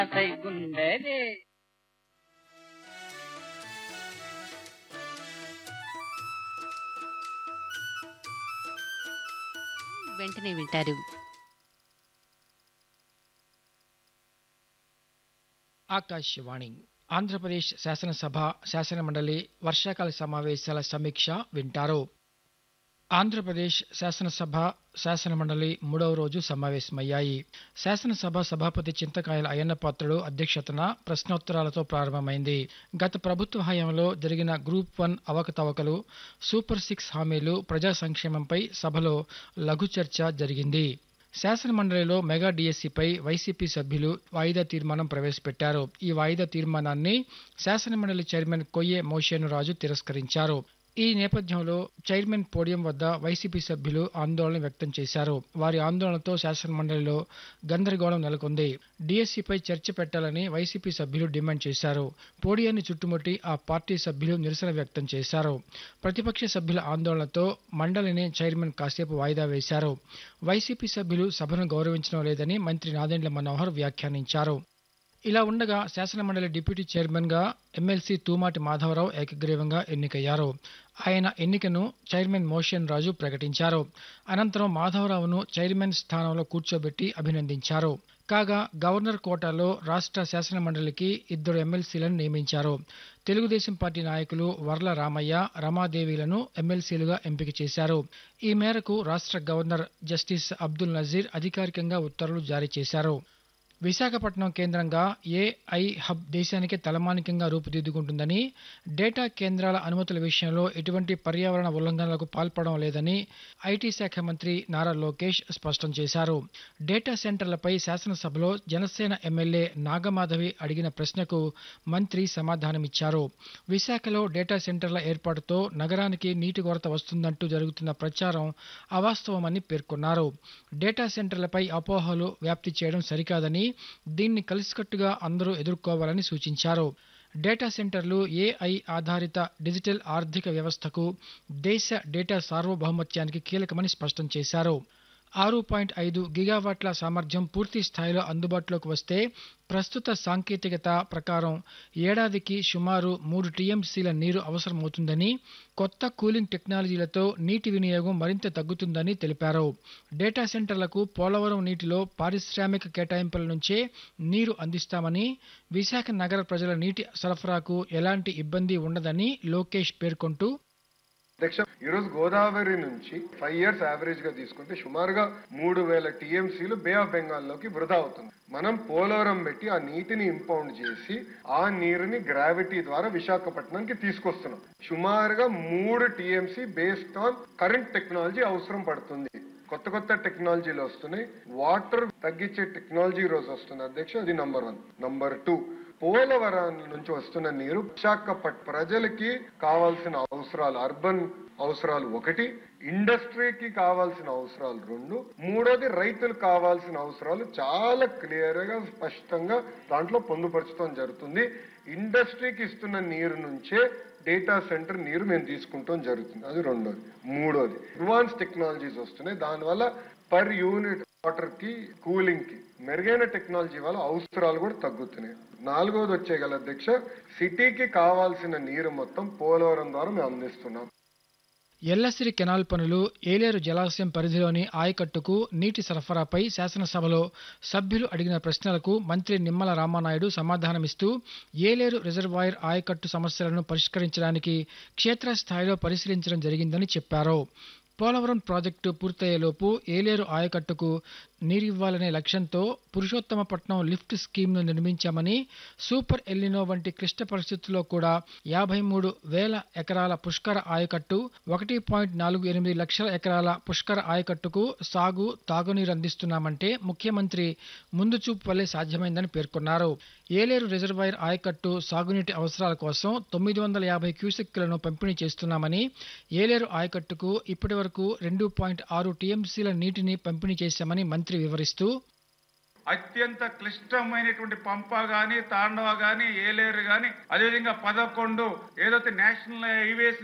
గుండెరే వెంటనే వింటారు ఆకాశవాణి ఆంధ్రప్రదేశ్ శాసనసభ శాసనమండలి వర్షాకాల సమావేశాల సమీక్ష వింటారు ఆంధ్రప్రదేశ్ శాసనసభ శాసనమండలి మూడవ రోజు సమావేశమయ్యాయి శాసనసభ సభాపతి చింతకాయల అయ్యన్న పాత్రుడు అధ్యక్షతన ప్రశ్నోత్తరాలతో ప్రారంభమైంది గత ప్రభుత్వ హయాంలో జరిగిన గ్రూప్ వన్ అవకతవకలు సూపర్ సిక్స్ హామీలు ప్రజా సంక్షేమంపై సభలో లఘు చర్చ జరిగింది శాసనమండలిలో మెగా డిఎస్సిపై వైసీపీ సభ్యులు వాయిదా తీర్మానం ప్రవేశపెట్టారు ఈ వాయిదా తీర్మానాన్ని శాసనమండలి చైర్మన్ కొయ్యే మోషేనురాజు తిరస్కరించారు ఈ నేపథ్యంలో చైర్మన్ పోడియం వద్ద వైసీపీ సభ్యులు ఆందోళన వ్యక్తం చేశారు వారి ఆందోళనతో శాసనమండలిలో గందరగోళం నెలకొంది డిఎస్సిపై చర్చ పెట్టాలని వైసీపీ సభ్యులు డిమాండ్ చేశారు పోడియాన్ని చుట్టుముట్టి ఆ పార్టీ సభ్యులు నిరసన వ్యక్తం చేశారు ప్రతిపక్ష సభ్యుల ఆందోళనతో మండలిని చైర్మన్ కాసేపు వాయిదా వేశారు వైసీపీ సభ్యులు సభను గౌరవించడం లేదని మంత్రి నాదెండ్ల మనోహర్ వ్యాఖ్యానించారు ఇలా ఉండగా శాసనమండలి డిప్యూటీ చైర్మన్ గా ఎమ్మెల్సీ తూమాటి మాధవరావు ఏకగ్రీవంగా ఎన్నికయ్యారు ఆయన ఎన్నికను చైర్మన్ మోషన్ రాజు ప్రకటించారు అనంతరం మాధవరావును చైర్మన్ స్థానంలో కూర్చోబెట్టి అభినందించారు కాగా గవర్నర్ కోటాలో రాష్ట్ర శాసనమండలికి ఇద్దరు ఎమ్మెల్సీలను నియమించారు తెలుగుదేశం పార్టీ నాయకులు వర్ల రామయ్య రమాదేవిలను ఎమ్మెల్సీలుగా ఎంపిక చేశారు ఈ మేరకు రాష్ట్ర గవర్నర్ జస్టిస్ అబ్దుల్ నజీర్ అధికారికంగా ఉత్తర్వులు జారీ చేశారు విశాఖపట్నం కేంద్రంగా ఏఐ హబ్ దేశానికే తలమానికంగా రూపుదిద్దుకుంటుందని డేటా కేంద్రాల అనుమతుల విషయంలో ఎటువంటి పర్యావరణ ఉల్లంఘనలకు పాల్పడడం లేదని ఐటీ శాఖ మంత్రి నారా లోకేష్ స్పష్టం చేశారు డేటా సెంటర్లపై శాసనసభలో జనసేన ఎమ్మెల్యే నాగమాధవి అడిగిన ప్రశ్నకు మంత్రి సమాధానమిచ్చారు విశాఖలో డేటా సెంటర్ల ఏర్పాటుతో నగరానికి నీటి కొరత వస్తుందంటూ జరుగుతున్న ప్రచారం అవాస్తవమని పేర్కొన్నారు డేటా సెంటర్లపై అపోహలు వ్యాప్తి చేయడం సరికాదని దీన్ని కలిసికట్టుగా అందరూ ఎదుర్కోవాలని సూచించారు డేటా సెంటర్లు ఏఐ ఆధారిత డిజిటల్ ఆర్థిక వ్యవస్థకు దేశ డేటా సార్వభౌమత్యానికి కీలకమని స్పష్టం చేశారు ఆరు పాయింట్ ఐదు గిగావాట్ల సామర్థ్యం పూర్తి స్థాయిలో అందుబాటులోకి వస్తే ప్రస్తుత సాంకేతికత ప్రకారం ఏడాదికి సుమారు మూడు టీఎంసీల నీరు అవసరమవుతుందని కొత్త కూలింగ్ టెక్నాలజీలతో నీటి వినియోగం మరింత తగ్గుతుందని తెలిపారు డేటా సెంటర్లకు పోలవరం నీటిలో పారిశ్రామిక కేటాయింపుల నుంచే నీరు అందిస్తామని విశాఖ నగర ప్రజల నీటి సరఫరాకు ఎలాంటి ఇబ్బంది ఉండదని లోకేష్ పేర్కొంటూ అధ్యక్ష ఈరోజు గోదావరి నుంచి ఫైవ్ ఇయర్స్ యావరేజ్ గా తీసుకుంటే సుమారుగా మూడు వేల టీఎంసీలు బే ఆఫ్ బెంగాల్ లోకి వృధా అవుతుంది మనం పోలవరం పెట్టి ఆ నీటిని ఇంపౌండ్ చేసి ఆ నీరుని గ్రావిటీ ద్వారా విశాఖపట్నానికి తీసుకొస్తున్నాం సుమారుగా మూడు TMC based on current technology అవసరం పడుతుంది కొత్త కొత్త టెక్నాలజీలు వస్తున్నాయి వాటర్ తగ్గించే టెక్నాలజీ ఈ రోజు వస్తుంది అధ్యక్ష అది number one number two Polavaram నుంచి వస్తున్న నీరు విశాఖపట్ ప్రజలకి కావాల్సిన అవసరాలు అర్బన్ అవసరాలు ఒకటి ఇండస్ట్రీకి కావాల్సిన అవసరాలు రెండు మూడోది రైతులకు కావాల్సిన అవసరాలు చాలా క్లియర్ గా స్పష్టంగా దాంట్లో పొందుపరచడం జరుగుతుంది ఇండస్ట్రీకి ఇస్తున్న నీరు నుంచే డేటా సెంటర్ నీరు మేము తీసుకుంటాం జరుగుతుంది అది రెండోది మూడోది అడ్వాన్స్ టెక్నాలజీస్ వస్తున్నాయి దానివల్ల పర్ యూనిట్ వాటర్ కి కూలింగ్ కి మెరుగైన టెక్నాలజీ వల్ల అవసరాలు కూడా తగ్గుతున్నాయి నాలుగోది వచ్చేగల అధ్యక్ష సిటీకి కావాల్సిన నీరు మొత్తం పోలవరం ద్వారా మేము అందిస్తున్నాం ఎల్లసిరి కెనాల్ పనులు ఏలేరు జలాశయం పరిధిలోని ఆయకట్టుకు నీటి సరఫరాపై శాసనసభలో సభ్యులు అడిగిన ప్రశ్నలకు మంత్రి నిమ్మల రామానాయుడు సమాధానమిస్తూ ఏలేరు రిజర్వాయర్ ఆయకట్టు సమస్యలను పరిష్కరించడానికి క్షేత్రస్థాయిలో పరిశీలించడం జరిగిందని చెప్పారు పోలవరం ప్రాజెక్టు పూర్తయ్యేలోపు ఏలేరు ఆయకట్టుకు నీరివ్వాలనే లక్ష్యంతో పురుషోత్తమపట్నం లిఫ్ట్ స్కీమ్ను నిర్మించామని సూపర్ ఎల్లినో వంటి క్లిష్ట పరిస్థితుల్లో కూడా యాభై మూడు వేల ఎకరాల పుష్కర ఆయకట్టు ఒకటి పాయింట్ నాలుగు ఎనిమిది లక్షల ఎకరాల పుష్కర ఆయకట్టుకు సాగు తాగునీరు అందిస్తున్నామంటే ముఖ్యమంత్రి ముందు చూపు వల్లే సాధ్యమైందని పేర్కొన్నారు ఏలేరు రిజర్వాయర్ ఆయకట్టు సాగునీటి అవసరాల కోసం తొమ్మిది వందల యాభై క్యూసెక్కులను పంపిణీ చేస్తున్నామని ఏలేరు ఆయకట్టుకు ఇప్పటి వరకు రెండు పాయింట్ ఆరు టీఎంసీల నీటిని పంపిణీ చేశామని మంత్రి వివరిస్తూ అత్యంత క్లిష్టమైనటువంటి పంప గాని తాండవ గాని ఏలేరు గాని అదేవిధంగా పదకొండు ఏదైతే నేషనల్ హైవేస్